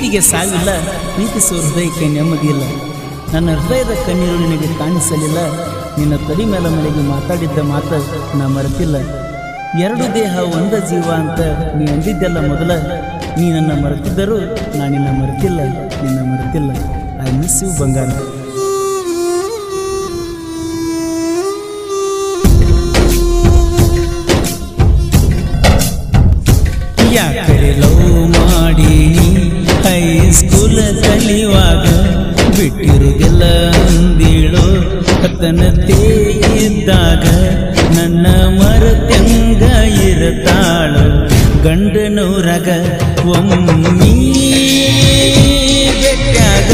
ಪ್ರೀತಿಗೆ ಸಾವಿಲ್ಲ ಪ್ರೀತಿಸುವ ಹೃದಯಕ್ಕೆ ನೆಮ್ಮದಿಯಿಲ್ಲ ನನ್ನ ಹೃದಯದ ಕಣ್ಣೀರು ನಿನಗೆ ಕಾಣಿಸಲಿಲ್ಲ ನಿನ್ನ ತಡಿ ಮೇಲೆ ಮನೆಗೆ ಮಾತಾಡಿದ್ದ ಮಾತು ನಾ ಮರೆತಿಲ್ಲ ಎರಡು ದೇಹ ಒಂದ ಜೀವ ಅಂತ ನೀ ಅಂದಿದ್ದೆಲ್ಲ ಮೊದಲ ನೀ ನನ್ನ ಮರೆತಿದ್ದರೂ ನಾ ನಿನ್ನ ಮರೆತಿಲ್ಲ ನಿನ್ನ ಮರೆತಿಲ್ಲ ಐ ಮಿಸ್ ಯು ಬಂಗಾರ ಯಾಕರೆ ಲವ್ ಮಾಡೀನಿ ಹೈಸ್ಕೂಲ್ ಕಲಿಯುವಾಗ ಬಿಟ್ಟಿರುವುದಿಲ್ಲ ಅಂದಿಳು ಹತ್ತನತೆ ಇದ್ದಾಗ ನನ್ನ ಮರತ್ಯಂಗ ಇರತಾಳು ಗಂಡನೂರಾಗ ಒಮ್ಮಿ ಬೆಟ್ಟಾಗ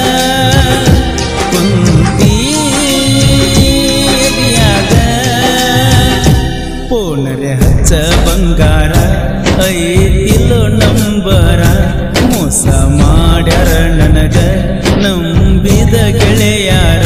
ಕುಂತಿ ಎದಿಯಾಗ ಪೋನರೆ ಹಚ್ಚ ಬಂಗಾರ ಐತಿಲೋ ನಂಬರ ಮೋಸ ಮಾಡ್ಯಾರ ನನಗ ನಂಬಿದ ಗೆಳೆಯಾರ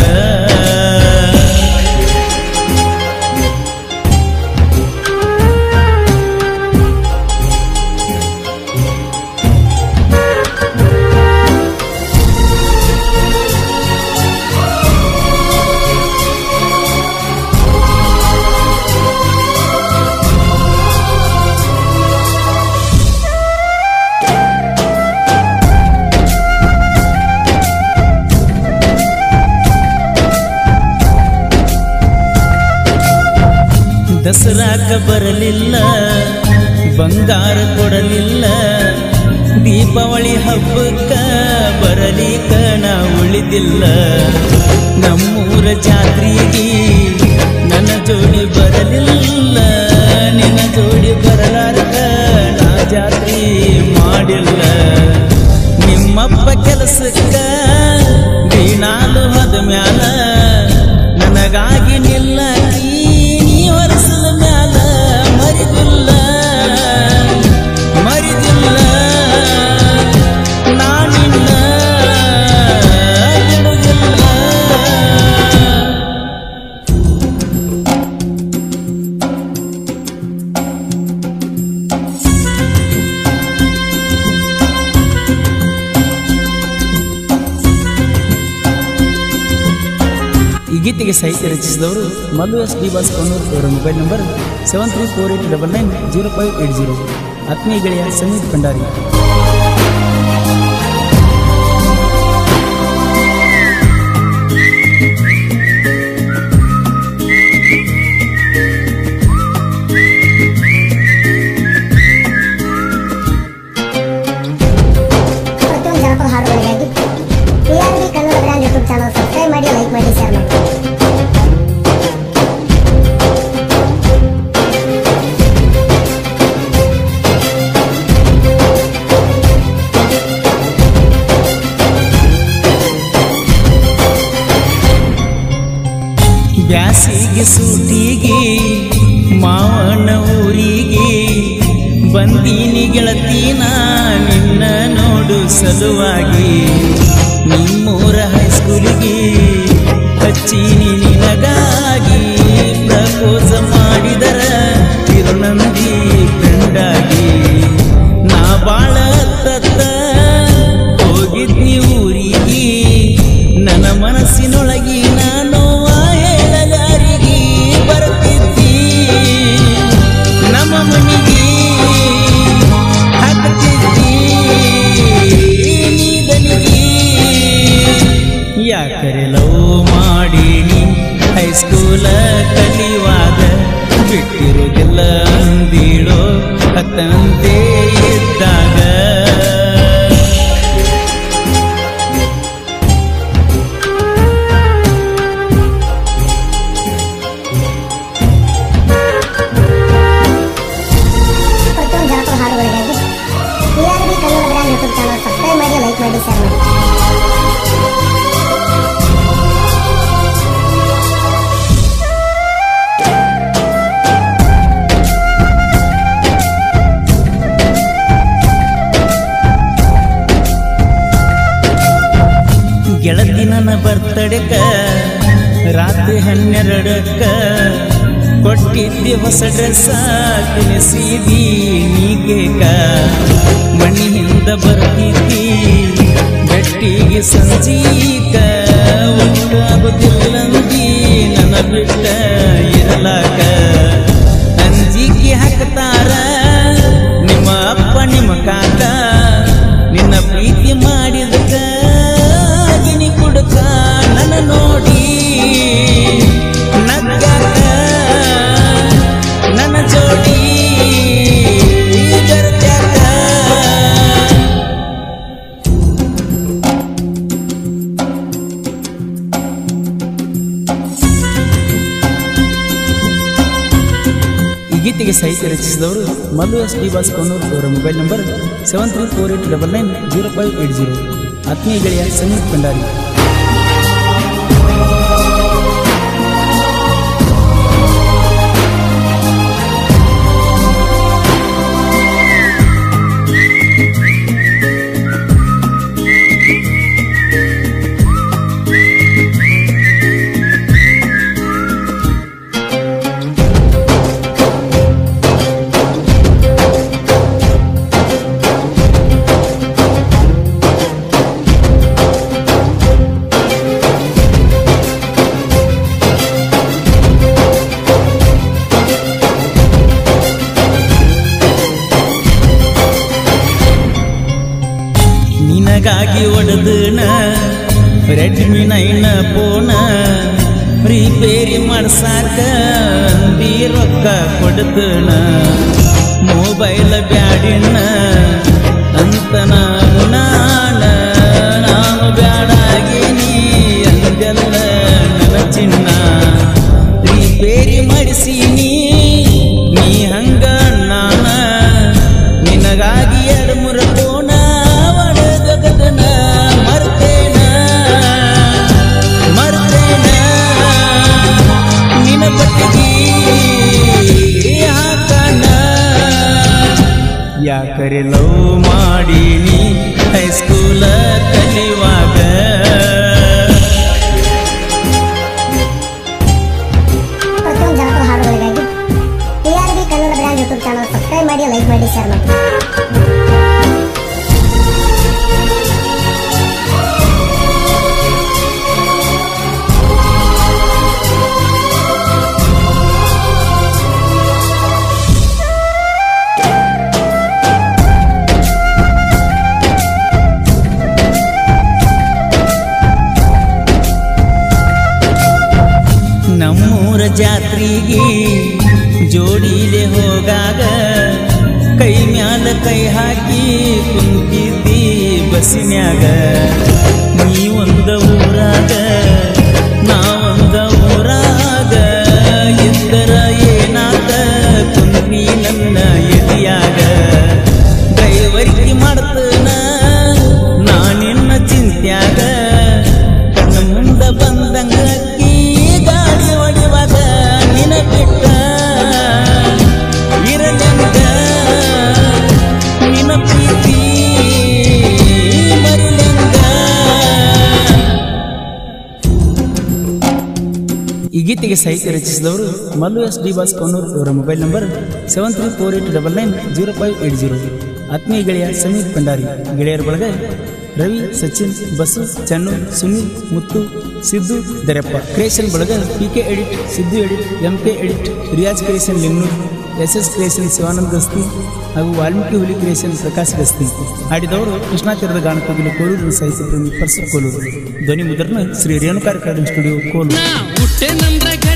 ದಸರಾಕ ಬರಲಿಲ್ಲ ಬಂಗಾರ ಕೊಡಲಿಲ್ಲ ದೀಪಾವಳಿ ಹಬ್ಬಕ್ಕ ಬರಲಿಕ ನಾ ಉಳಿದಿಲ್ಲ ನಮ್ಮೂರ ಜಾತ್ರೆಗೆ ನನ್ನ ಜೋಡಿ ಬರಲಿಲ್ಲ ನಿನ್ನ ಜೋಡಿ ಬರಲಾರ್ದ ನಾ ಜಾತ್ರೆ ಮಾಡಿಲ್ಲ ನಿಮ್ಮಪ್ಪ ಕೆಲಸಕ್ಕ ದಿನಾಲು ಹದ ಮ್ಯಾಲ ನನಗಾಗಿ ನಿಲ್ಲಕಿ ನೀ ಹೊರಸಲ ಮ್ಯಾಲ ಮರಿದಿಲ್ಲ ಮರಿದಿಲ್ಲ ನಾನಿಲ್ಲ ಬಿಡುವುದಿಲ್ಲ ಈ ಗೀತೆಗೆ ಸಾಹಿತ್ಯ ರಚಿಸಿದವರು ಮಲ್ಲು ಎಸ್ ಡಿ ಬಾಸ್ ಕಣ್ಣೂರ್ ಇವರ mobile number seven three four eight double nine zero five eight zero ಆತ್ಮೀಯ ಗೆಳೆಯ ಸಂಗೀತ್ ಭಂಡಾರಿ ಪ್ರತಿಯೊಂದು ಜನಪದ ಹಾಡುಗಳಿಗಾಗಿ T R B Kannada brand YouTube channel subscribe ಮಾಡಿ ಲೈಕ್ ಮಾಡಿ ಶೇರ್ ಮಾಡಿ ಬ್ಯಾಸಿಗೆ ಸೂಟಿಗೆ ಮಾವನ ಊರಿಗೆ ಬಂದೀನಿ ಗೆಳತೀನ ನಿನ್ನ ನೋಡು ಸಲುವಾಗಿ ನಿಮ್ಮೂರ ಹೈಸ್ಕೂಲಿಗೆ ಹಚ್ಚೀನಿ ನಿನಗಾಗಿ ಪ್ರಪೋಸ ಮಾಡಿದರ ತಿರುನಂದಿ ಫ್ರೆಂಡಾಗಿ ನಾ ಬಾಳ ತತ್ತ ಹೋಗಿದ್ನಿ ಊರಿಗೆ ನನ್ನ ಮನಸ್ಸಿನೊಳಗಿ ನಾನು ಹೇಳಗಾರಿಗೆ ಬರ್ತಿದ್ದಿ ನಮ್ಮ ಮನೆಗೆ ಹಾಕ್ತಿದ್ದಿ ನೀದನಿಗೆ ಯಾಕರೆ ಲವ್ ಮಾಡೀನಿ ಹೈಸ್ಕೂಲ ಕಲಿಯುವಾಗ ಬಿಟ್ಟಿರೋದಿಲ್ಲ ಅಂದಿಳೋ ಹತ್ತಂತೆ ಇದ್ದಾಗ ಪ್ರತಿಯೊಂದು ಜನಪದ ಹಾಡುಗಳಿಗಾಗಿ T R B Kannada brand YouTube channel subscribe ಮಾಡಿ ಲೈಕ್ ಮಾಡಿ ಶೇರ್ ಮಾಡಿ ಗೆಳತಿ ನನ್ನ ಬರ್ತಡೆಕ ರಾತ್ರಿ ಹನ್ನೆರಡಕ್ಕ ಕೊಟ್ಟಿದ್ದಿ ಹೊಸ ಡ್ರೆಸ್ ತಿನಿಸಿದಿ ನೀಗೇಕ ಮಣ್ಣಿನಿಂದ ಬರ್ತಿದ್ದಿ ಗೀತೆಗೆ ಸಂಜೀಕ ಒಟ್ಟಾಗುತ್ತಿಲ್ಲಂದಿ ನನ್ನ ಬಿಟ್ಟ ಇರಲಾಕ ಅಂಜಿಕೆ ಹಾಕ್ತಾರ ನಿಮ್ಮ ಅಪ್ಪ ನಿಮ್ಮ ಕಾಕ ನಿನ್ನ ಪ್ರೀತಿ ಮಾಡಿದಕ ಗಿನಿ ಕುಡುಕ ನನ್ನ ನೋಡಿ ನಗ್ಗಾಕ ನನ್ನ ಜೋಡಿ ಜರತ್ಯಾಕ ಈ ಗೀತೆಗೆ ಸಾಹಿತ್ಯ ರಚಿಸಿದವರು ಮಲ್ಲು ಎಸ್ ಡಿ ಬಾಸ್ ಕೊನ್ನೂರ್ ಅವರ mobile number seven three four eight double nine zero five eight zero ಆತ್ಮೀಯ ಗೆಳೆಯ ಸಮೀಪ್ ಭಂಡಾರಿ ನಿನಗಾಗಿ ಒಡೆದನ ರೆಡ್ಮಿ ನೈನ ಫೋನ ರಿಪೇರಿ ಮಾಡ್ಸಾಕ ಅಂದಿ ರೊಕ್ಕ ಕೊಡ್ತನ ಮೊಬೈಲ್ ಬ್ಯಾಡಿನ ಅಂತ ನಾನು ನಾನ ನಾನು ಬ್ಯಾಡಾಗಿನಿ ಅಂದೆಲ್ಲ ನನ್ನ ಚಿನ್ನ ರಿಪೇರಿ ಮಾಡಿಸೀನಿ ನೀ ಹಂಗ ನಾನ ನಿನಗಾಗಿ ಎರಡು ಮೂರು ಕೋಣ ಒಡೆದಗದನ ಮರ್ತೇನ ಮರ್ತೇನ ನಿನ ಬಟ್ಟಿಗೆ ಹಾಕಣ ಯಾಕರೆ ಲವ್ ಮಾಡೀನಿ ಹೈಸ್ಕೂಲ ಕಲಿಯುವಾಗ ಪ್ರತಿಯೊಂದು ಜನಪದ ಹಾಡುಗಳಿಗಾಗಿ T R B Kannada brand YouTube channel subscribe ಮಾಡಿ ಲೈಕ್ ಮಾಡಿ ಶೇರ್ ಮಾಡಿ ನಮ್ಮೂರ ಜಾತ್ರೆಗೆ ಜೋಡಿಲೆ ಹೋಗಾಗ ಕೈ ಮ್ಯಾಲ ಕೈ ಹಾಕಿ ಕುಂತಿದ್ದಿ ಬಸ್ಸಿನ್ಯಾಗ ನೀ ಒಂದ ಊರಾಗ ನಾ ಒಂದ ಊರಾಗ ಎಂದರ ಏನಾದ ಕುಂತಿ ನನ್ನ ಎದಿಯಾಗ ಡ್ರೈವರಿಗೆ ಮಾಡ್ತನ ನಾ ನಿನ್ನ ಚಿಂತ್ಯಾಗ ಕಣ್ಣ ಮುಂದ ಬಂದಂಗ ಅಕ್ಕಿ ಗಾಳಿ ಹೊಡಿವಾಗ ನಿನ ಬಿಟ್ಟ ಇರಲೆಂದ ನಿನ ಪ್ರೀತಿ ಮರಿಲೆಂದ ಈ ಗೀತೆಗೆ ಸಾಹಿತ್ಯ ರಚಿಸಿದವರು ಮಲ್ಲು ಎಸ್ ಡಿ ಬಾಸ್ ಕೊನ್ನೂರ್ ಅವರ mobile number seven three four eight double nine zero five eight zero ಆತ್ಮೀಯ ಗೆಳೆಯ ಸಮೀರ್ ಭಂಡಾರಿ ಗೆಳೆಯರ ಬಳಗ ರವಿ ಸಚಿನ್ ಬಸು ಚನ್ನು ಸುನೀಲ್ ಮುತ್ತು ಸಿದ್ದು ದರಪ್ಪ ಕ್ರಿಯೇಷನ್ ಬಳಗ P K edit Siddu edit M K edit Riyaz creation Lingnur S S creation Shivanand Gasti ಹಾಗೂ ವಾಲ್ಮೀಕಿ ಹುಲಿ ಕ್ರಿಯೇಷನ್ ಪ್ರಕಾಶ್ ಗಸ್ತಿ ಹಾಡಿದವರು ಕೃಷ್ಣಾ ತೀರದ ಗಾನಕೋಗಿಲು ಕೋಲೂರು ಸಾಹಿತ್ಯ ಪ್ರೇಮಿ ಪರ್ಸು ಕೋಲೂರು ಧ್ವನಿ ಮುದ್ರಣ ಶ್ರೀ ರೇಣುಕಾರ ಅಕಾಡೆಮಿ ಸ್ಟುಡಿಯೋ ಕೋಲೂರು ಹುಟ್ಟೆನಂದ್ರ